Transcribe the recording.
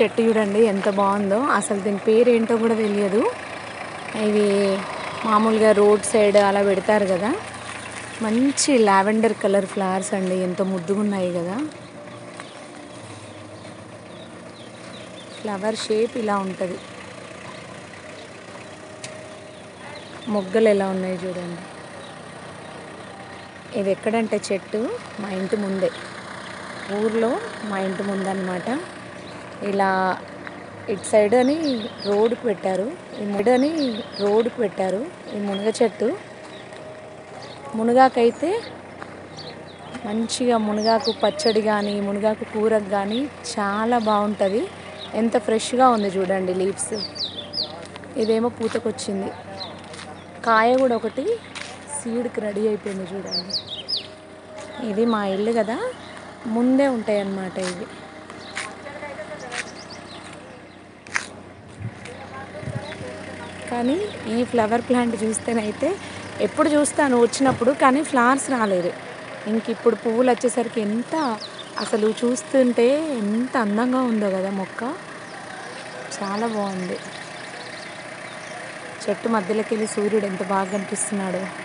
చెట్టు చూడండి ఎంత బాగుందో అసలు దీని పేరు ఏంటో కూడా తెలియదు ఇవి మామూలుగా రోడ్ సైడ్ అలా పెడతారు కదా మంచి లావెండర్ కలర్ ఫ్లవర్స్ అండి ఎంత ముద్దుగా ఉన్నాయి కదా ఫ్లవర్ షేప్ ఇలా ఉంటుంది మొగ్గలు ఎలా ఉన్నాయి చూడండి ఇది ఎక్కడంటే చెట్టు మా ఇంటి ముందే ఊర్లో మా ఇంటి ముందన్నమాట ఇలా ఇటు సైడ్ అని రోడ్డుకు పెట్టారు ఈ మిడ్ అని రోడ్డుకు పెట్టారు ఈ మునగ చెట్టు మునగాకైతే మంచిగా మునగాకు పచ్చడి కానీ మునగాకు కూరకు కానీ చాలా బాగుంటుంది ఎంత ఫ్రెష్గా ఉంది చూడండి లీవ్స్ ఇదేమో పూతకొచ్చింది కాయ కూడా ఒకటి సీడ్కి రెడీ అయిపోయింది చూడండి ఇది మా ఇల్లు కదా ముందే ఉంటాయి అన్నమాట ఇవి కానీ ఈ ఫ్లవర్ ప్లాంట్ చూస్తేనైతే ఎప్పుడు చూస్తాను వచ్చినప్పుడు కానీ ఫ్లవర్స్ రాలేదు ఇంక ఇప్పుడు పువ్వులు వచ్చేసరికి ఎంత అసలు చూస్తుంటే ఎంత అందంగా ఉందో కదా మొక్క చాలా బాగుంది చెట్టు మధ్యలోకి వెళ్ళి సూర్యుడు ఎంత బాగా కనిపిస్తున్నాడో